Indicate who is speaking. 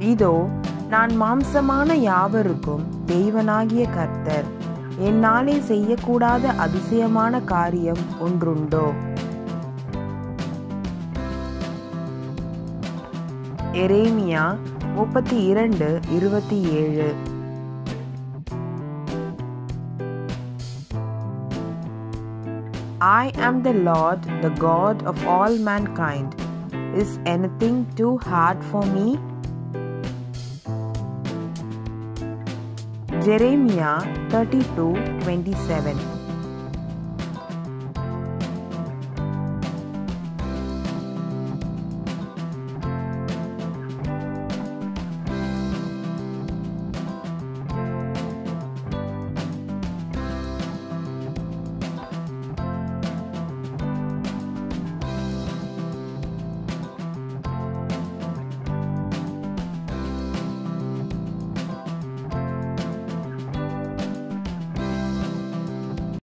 Speaker 1: இதோ நான் மாம்சமான யாவருக்கும் தேவனாகிய கர்த்தர் என்னாலே செய்யக்கூடாத அதிசயமான காரியம் ஒன்றுண்டோ எரேமியா முப்பத்தி இரண்டு இருபத்தி ஏழு I am the Lord, the God of all mankind. Is anything too hard for me? Jeremiah 32 27